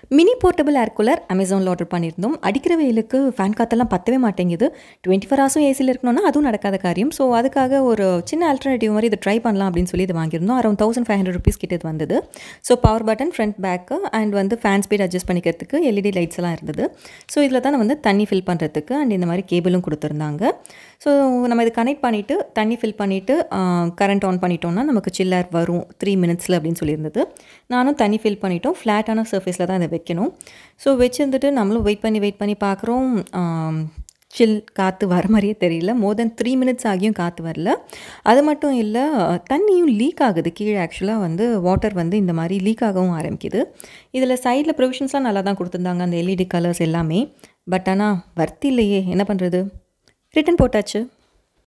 mini portable air cooler அமேசானில் order பண்ணியிருந்தோம் அடிக்கிற வெயிலுக்கு ஃபேன் காற்றெல்லாம் பத்தவே மாட்டேங்குது டுவெண்ட்டி ஃபோர் ஹவர்ஸும் ஏசியில் இருக்கணும்னா அதுவும் நடக்காத காரியம் ஸோ அதுக்காக ஒரு சின்ன ஆல்டர்னேட்டிவ் மாதிரி இதை ட்ரை பண்ணலாம் அப்படின்னு சொல்லி இது வாங்கியிருந்தோம் around thousand five hundred rupees கிட்ட இது வந்தது so power button front back and வந்து ஃபேன் ஸ்பீட் அட்ஜஸ்ட் பண்ணிக்கிறதுக்கு எல்இடி லைட்ஸ் எல்லாம் இருந்தது ஸோ இதில் தான் வந்து தண்ணி ஃபில் பண்ணுறதுக்கு அண்ட் இந்த மாதிரி கேபிளும் கொடுத்துருந்தாங்க ஸோ நம்ம இது கனெக்ட் பண்ணிவிட்டு தண்ணி ஃபில் பண்ணிவிட்டு கரண்ட் ஆன் பண்ணிட்டோம்னா நமக்கு சில்லர் வரும் த்ரீ மினிட்ஸில் அப்படின்னு சொல்லியிருந்தது நானும் தண்ணி ஃபில் பண்ணிட்டோம் ஃப்ளாட்டான சர்ஃபேஸில் தான் இதை வைக்கணும் ஸோ வச்சுருந்துட்டு நம்மளும் வெயிட் பண்ணி வெயிட் பண்ணி பார்க்குறோம் சில் காற்று வர மாதிரியே தெரியல மோர் தென் த்ரீ மினிட்ஸ் ஆகியும் காற்று வரல அது மட்டும் இல்லை தண்ணியும் லீக் ஆகுது கீழே ஆக்சுவலாக வந்து வாட்டர் வந்து இந்த மாதிரி லீக் ஆகவும் ஆரம்பிக்குது இதில் சைடில் ப்ரொவிஷன்ஸ்லாம் நல்லா தான் கொடுத்துருந்தாங்க அந்த எல்இடி கலர்ஸ் எல்லாமே பட் ஆனால் வர்த்தி இல்லையே என்ன பண்ணுறது ரிட்டன் போட்டாச்சு